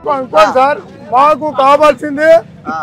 ఇంకోటి సార్ మాకు కావాల్సింది ఆ,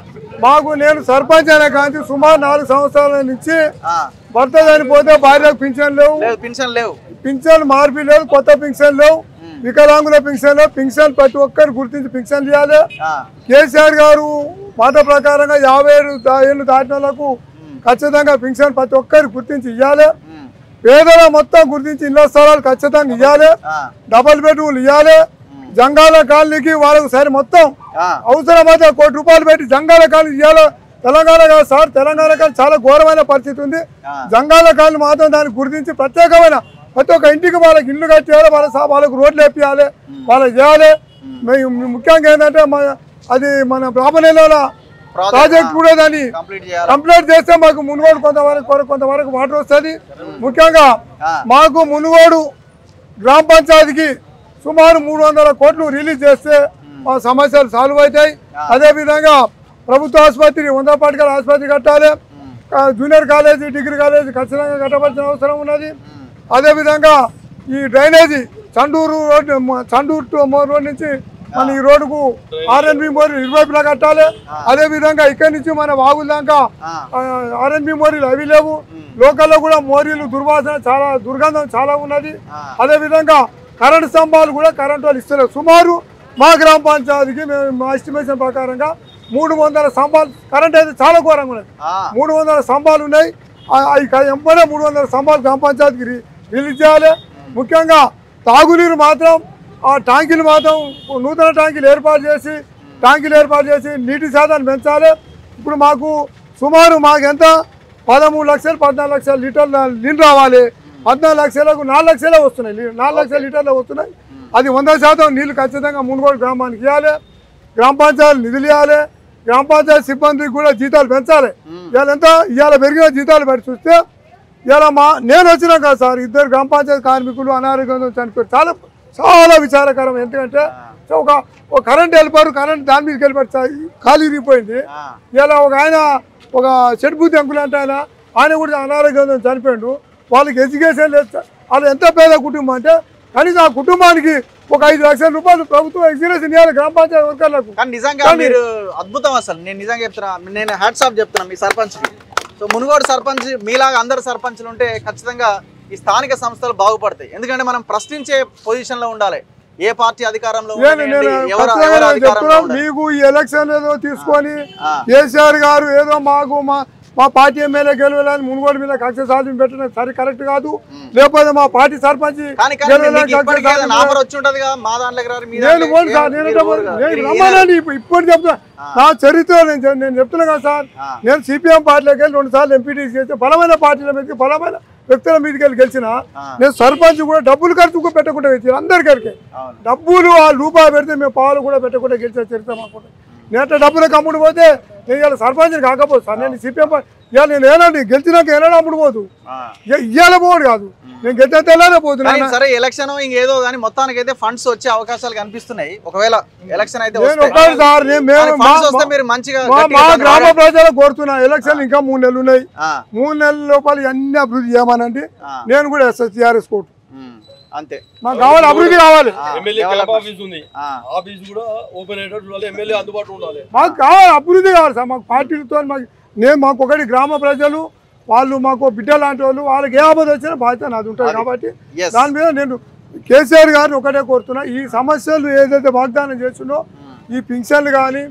మాకు నేను సర్పంచ్ అనే కాంతి సుమారు నాలుగు సంవత్సరాల నుంచి ఆ. భర్త చనిపోతే భార్యకు పింఛన్ లేవు లేదు పింఛన్ లేవు పింఛన్ మార్పి లేదు కొత్త పింఛన్ లేవు వికలాంగుల పింఛన్ లేవు పింఛన్ ప్రతి ఒక్కరు గుర్తించి పింఛన్ ఇవ్వాలి ఆ, కేసీఆర్ గారు మాట ప్రకారంగా యాభై ఏడు దా- ఏళ్ళు దాటిన వాళ్ళకు ఖచ్చితంగా పింఛన్ ప్రతి ఒక్కరు గుర్తించి ఇవ్వాలి ఉమ్, పేదల మొత్తం గుర్తించి ఇళ్ల స్థలాలు ఖచ్చితంగా ఇవ్వాలి ఆ, డబల్ బెడ్రూమ్లు ఇవ్వాలి జంగాల కాలనీకి వాళ్ళకు సరే మొత్తం ఆ, అవసరమైతే కోటి రూపాయలు పెట్టి జంగాల కాలనీ ఇవ్వాలి తెలంగాణ కాదు సార్ తెలంగాణ కాదు చాలా ఘోరమైన పరిస్థితి ఉంది ఆ. జంగాల కాలనీ మాత్రం దాన్ని గుర్తించి ప్రత్యేకమైన ప్రతి ఒక్క ఇంటికి వాళ్ళకి ఇల్లు కట్టేయాలి వాళ్ళ సా- వాళ్ళకు రోడ్లు వేపియాలి వాళ్ళకి చేయాలి మేము ముఖ్యంగా ఏంటంటే మన అది మన బ్రాహ్మణుల ప్రాజెక్ట్, ప్రాజెక్ట్ కూడా దాన్ని కంప్లీట్ చేయాలి కంప్లీట్ చేస్తే మాకు మునుగోడు కొంతవరకు కొర- కొంతవరకు వాటర్ వస్తుంది ముఖ్యంగా ఆ. మాకు మునుగోడు గ్రామ పంచాయతీకి సుమారు మూడు వందల కోట్లు రిలీజ్ చేస్తే మా సమస్యలు సాల్వ్ అవుతాయి అదేవిధంగా ప్రభుత్వ ఆసుపత్రి వంద పడకల ఆసుపత్రి కట్టాలి ఆ, జూనియర్ కాలేజీ డిగ్రీ కాలేజీ ఖచ్చితంగా కట్టవలసిన అవసరం ఉన్నది అదేవిధంగా ఈ drainage Chandur road Chandur to మోర్ రోడ్ నుంచి మన ఈ రోడ్డుకు ఆర్ఎన్బి మోరీ ఇరువైపులా కట్టాలి అదే విధంగా ఇక్కడి నుంచి మన వాగుల దాకా ఆ. ఆర్ఎన్బి మోరీలు అవి లేవు లోకల్లో కూడా మోరీలు దుర్వాసన చాలా దుర్గంధం చాలా ఉన్నది అదే విధంగా కరెంటు స్తంభాలు కూడా కరెంటు వాళ్ళు ఇస్తలేరు సుమారు మా గ్రామ పంచాయతీకి మేము మా ఎస్టిమేషన్ ప్రకారంగా మూడు వందల స్తంభాలు కరెంట్ అయితే చాలా ఘోరంగా ఉన్నది ఆ, మూడు వందల స్తంభాలు ఉన్నాయి ఆ- అవి క- ఎంపడే మూడు వందల స్తంభాలు గ్రామ పంచాయతీకి రి- రిలీజ్ చేయాలి ముఖ్యంగా తాగునీరు మాత్రం ఆ ట్యాంకీలు మాత్రం నూతన ట్యాంకీలు ఏర్పాటు చేసి ట్యాంకీలు ఏర్పాటు చేసి నీటి శాతాన్ని పెంచాలి ఇప్పుడు మాకు సుమారు మాకు ఎంత పదమూడు లక్షలు పద్నాలుగు లక్షల లీటర్ల నీళ్ళు రావాలి పద్నాలుగు లక్షలకు నాలుగు లక్షలే వస్తున్నాయి నీ- నాలుగు లక్షల లీటర్లు వస్తున్నాయి అది వంద శాతం నీళ్లు ఖచ్చితంగా మునుగోడు గ్రామానికి ఇవ్వాలి గ్రామ పంచాయతీ నిధులు ఇవ్వాలి గ్రామ పంచాయతీ సిబ్బందికి కూడా జీతాలు పెంచాలి ఇవాళ ఎంత ఇవాళ పెరిగిన జీతాలు పెట్టి చూస్తే ఇవాళ మా నేను వచ్చినా కదా సార్ ఇద్దరు గ్రామ పంచాయతీ కార్మికులు అనారోగ్యంతో చనిపోయారు చాలా చాలా విచారకరం ఎందుకంటే ఒక ఒక కరెంట్ వెళ్ళిపోయారు కరెంట్ దాని మీదకి వెళ్ళిపోయారు చా- ఖాళీ ఇరిగిపోయింది ఆ, ఇలా ఒక ఆయన ఒక షడ్బుద్ధి అంకులు అంటే ఆయన ఆయన కూడా అనారోగ్యంతో చనిపోయిండు వాళ్ళకి ఎడ్యుకేషన్ లేదు సార్. వాళ్ళు ఎంత పేద కుటుంబం అంటే కనీసం ఆ కుటుంబానికి ఒక ఐదు లక్షల రూపాయలు ప్రభుత్వం ఎగ్జిబిషన్ ఇవ్వాలి గ్రామ పంచాయతీ వర్కర్లకు కానీ నిజంగా మీరు అద్భుతం అసలు నేను నిజంగా చెప్తున్నా నేను హ్యాట్సాప్ చెప్తున్నా మీ సర్పంచ్కి సో మునుగోడు సర్పంచ్ మీలాగా అందరు సర్పంచ్లు ఉంటే ఖచ్చితంగా ఈ స్థానిక సంస్థలు బాగుపడతాయి ఎందుకంటే మనం ప్రశ్నించే పొజిషన్ లో ఉండాలి ఏ పార్టీ అధికారంలో నేను ఉండనివ్వండి, నేను ఎవరు ఖచ్చితంగా ఎవరు నేను అధికారంలో చెప్తున్నాం ఉండాలి. మీకు ఈ ఎలక్షన్ ఏదో తీసుకొని ఆ. కేసీఆర్ గారు ఏదో మాకు మా మా పార్టీ ఎమ్మెల్యే గెలవాలని మునుగోడు మీద కక్ష సాధన పెట్టడం సరి కరెక్ట్ కాదు లేకపోతే మా పార్టీ సర్పంచ్ కానీ కానీ గెలవాలని మీకు కక్ష ఇప్పటికే సాధన ఆఫర్ వచ్చి ఉంటది కదా మా దాంట్లోకి రారు మీ నేను దాంట్లోకి పోను సార్ ఏం- నేను మీరు పోరు కదా. నేను మీరు రమ్మనండి ఇప్పుడు ఇప్పుడు చెప్తున్నా నా చరిత్ర నేను చెప్- నేను చెప్తున్నా కదా సార్ ఆ. నేను సిపిఎం పార్టీలోకి వెళ్ళి రెండు సార్లు ఎంపీటీసీ చేస్తే బలమైన పార్టీల మీదకి బలమైన వ్యక్తుల మీదకి వెళ్ళి గెలిచిన ఆ. నేను సర్పంచ్ కూడా డబ్బులు ఖర్చు పెట్టకుండా గెలిచిన అందరికీ అవును డబ్బులు ఆ రూపాయి పెడితే మేము పాలు కూడా పెట్టకుండా గెలిచిన చరిత్ర మాకు నేను అట్లా డబ్బులకు అమ్ముడు పోతే నేను ఇవాళ సర్పంచ్ కాకపోతే సార్ నేను సిపిఎం ఇవాళ నేను ఏనాడు గెలిచినాక ఏనాడు అమ్ముడు పోదు ఆ. ఇవాళ పోడు కాదు నేను గెలిచిన తెల్లారే పోతున్నా కానీ సరే ఎలక్షన్ ఇంకేదో కానీ మొత్తానికి అయితే ఫండ్స్ వచ్చే అవకాశాలు కనిపిస్తున్నాయి ఒకవేళ ఎలక్షన్ అయితే నేను వస్తే ఒకటి సార్ నేను మేము మా- ఫండ్స్ వస్తే మీరు మంచిగా మా గట్టిగా మా దాన్ని గ్రామ వాడండి. ప్రజలకు కోరుతున్నా ఎలక్షన్ ఇంకా మూడు నెలలు ఉన్నాయి ఆ, మూడు నెలల లోపల అన్ని అభివృద్ధి చేయమనండి ఆ. నేను కూడా ఎస్ఎస్ టీఆర్ఎస్ కోర్టు ఉమ్, అంతే మాకు కావాలి అభివృద్ధి కావాలి ఆ, ఎమ్మెల్యే డెవలప్ క్యాంప్ ఆఫీస్ ఉంది ఆ, ఆఫీస్ కూడా ఓపెన్ అయ్యేటట్టు ఉండాలి ఎమ్మెల్యే అందుబాటులో ఉండాలి మాకు కావాలి అభివృద్ధి కావాలి సార్ మాకు పార్టీలతో మాకు నేను మాకు ఒకటి గ్రామ ప్రజలు వాళ్ళు మాకు బిడ్డ లాంటి వాళ్ళు వాళ్ళకి ఏ ఆపద వచ్చినా బాధ్యత నాది ఉంటుంది కాబట్టి Yes. దాని మీద నేను కేసీఆర్ గారిని ఒకటే కోరుతున్నా ఈ సమస్యలు ఏదైతే వాగ్దానం చేస్తుందో ఈ పింఛన్లు కానీ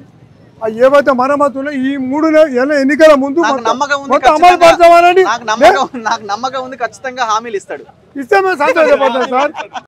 ఏవైతే మరమ్మతు ఉన్నాయో ఈ మూడు నె- ఎన్న- ఎన్నికల ముందు నాకు మొత్తం నమ్మకం ఉంది మొత్తం అమలు ఖచ్చితంగా- పరచామనండి నాకు నమ్మకం నాకు నమ్మకం ఉంది ఖచ్చితంగా హామీలు ఇస్తాడు ఇస్తే మేము సంతోషపడతాం సార్